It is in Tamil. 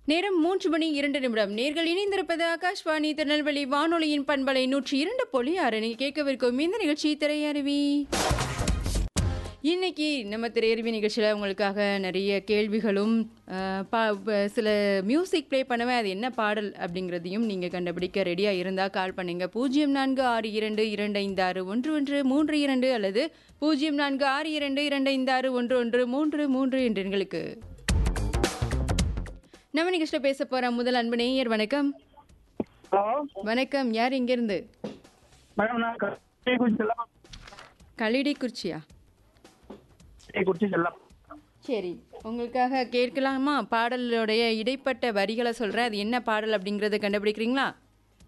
நேரம் மூன்று மணி இரண்டு நிமிடம் நேர்கள் இணைந்திருப்பது ஆகாஷ்வாணி திருநெல்வேலி வானொலியின் பண்பலை நூற்றி இரண்டு புள்ளி ஆறு நீங்க கேட்கவிருக்கும் இந்த நிகழ்ச்சி திரையருவி இன்னைக்கு நம்ம திரையருவி நிகழ்ச்சியில் உங்களுக்காக நிறைய கேள்விகளும் அஹ், பா ப- சில மியூசிக் ப்ளே பண்ணுவேன் அது என்ன பாடல் அப்படிங்கிறதையும் நீங்கள் கண்டுபிடிக்க ரெடியாக இருந்தால் கால் பண்ணுங்க பூஜ்ஜியம் நான்கு ஆறு இரண்டு இரண்டு ஐந்து ஆறு ஒன்று ஒன்று மூன்று இரண்டு அல்லது பூஜ்ஜியம் நான்கு ஆறு இரண்டு இரண்டு ஐந்து ஆறு ஒன்று ஒன்று மூன்று மூன்று என்ற எண்களுக்கு நம்ம நிகழ்ச்சியில் பேச போகிற முதல் அன்பு நேயர் வணக்கம் ஹலோ வணக்கம் யார் இங்கேருந்து மேடம் நான் கள்ளக்குறிச்சி செல்லம் களிடி குறிச்சியா குறிச்சி செல்லம் சரி உங்களுக்காக கேட்கலாமா பாடலுடைய இடைப்பட்ட வரிகளை சொல்கிறேன் அது என்ன பாடல் அப்படிங்கிறத கண்டுபிடிக்கிறீங்களா